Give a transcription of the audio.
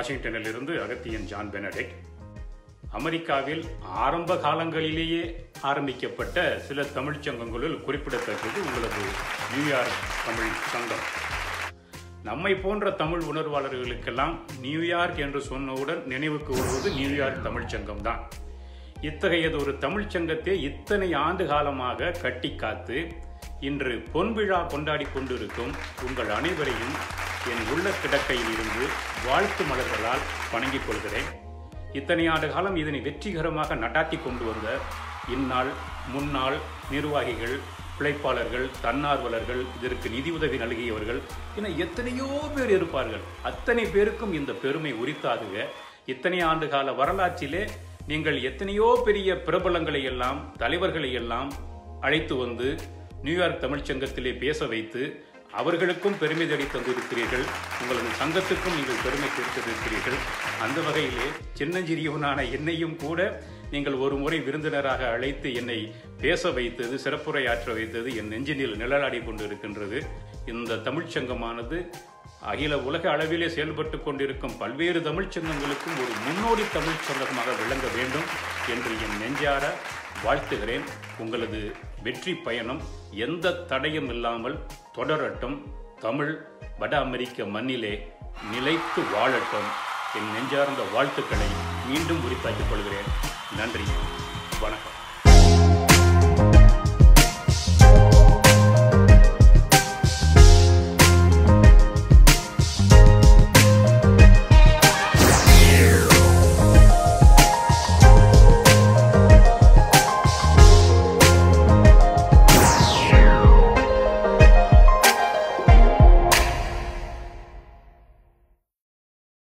வாஷிங்டனில் இருந்து Agathiyan John Benedict அமெரிக்காவில் ஆரம்ப காலங்களிலேயே ஆரம்பிக்கப்பட்ட சில தமிழ்ச் சங்கங்களுள் குறிப்பிடத்தக்கது உங்களது நியூயார்க் தமிழ் சங்கம் நம்மை போன்ற தமிழ் உணர்வாளர்களுக்கெல்லாம் நியூயார்க் என்று சொன்னவுடன் நினைவுக்கு வருவது நியூயார்க் தமிழ்ச் சங்கம் தான் இத்தகையது ஒரு தமிழ்ச் சங்கத்தை இத்தனை ஆண்டு காலமாக கட்டி காத்து இன்று பொன்விழா கொண்டாடி கொண்டிருக்கும் உங்கள் அனைவரையும் என் உள்ள கிடக்கையில் இருந்து வாழ்த்து மலர்களால் வணங்கிக் கொள்கிறேன் இத்தனை ஆண்டு காலம் இதனை வெற்றிகரமாக நடாத்தி கொண்டு வந்த இந்நாள் முன்னாள் நிர்வாகிகள் பிழைப்பாளர்கள் தன்னார்வலர்கள் இதற்கு நிதியுதவி நல்கியவர்கள் என எத்தனையோ பேர் இருப்பார்கள் அத்தனை பேருக்கும் இந்த பெருமை உரித்தாகுக இத்தனை ஆண்டு கால வரலாற்றிலே நீங்கள் எத்தனையோ பெரிய பிரபலங்களை எல்லாம் தலைவர்களை எல்லாம் அழைத்து வந்து நியூயார்க் தமிழ்ச்சங்கத்திலே பேச வைத்து அவர்களுக்கும் பெருமை தேடி தந்திருக்கிறீர்கள் உங்களது சங்கத்துக்கும் நீங்கள் பெருமை சேர்த்திருக்கிறீர்கள் அந்த வகையிலே சின்னஞ்சிறியவனான என்னையும் கூட நீங்கள் ஒரு முறை விருந்தினராக அழைத்து என்னை பேச வைத்தது சிறப்புரையாற்ற வைத்தது என் நெஞ்சினில் நிழலாடி கொண்டு இருக்கின்றது இந்த தமிழ்ச்சங்கமானது அகில உலக அளவிலே செயல்பட்டு கொண்டிருக்கும் பல்வேறு தமிழ்ச்சங்கங்களுக்கும் ஒரு முன்னோடி தமிழ்ச்சங்கமாக விளங்க வேண்டும் என்று என் நெஞ்சார வாழ்த்துகிறேன் உங்களது வெற்றி பயணம் எந்த தடையும் இல்லாமல் தொடரட்டும் தமிழ் வட அமெரிக்க மண்ணிலே நிலைத்து வாழட்டும் என் நெஞ்சார்ந்த வாழ்த்துக்களை மீண்டும் உரித்தாக்கிக் கொள்கிறேன் நன்றி வணக்கம்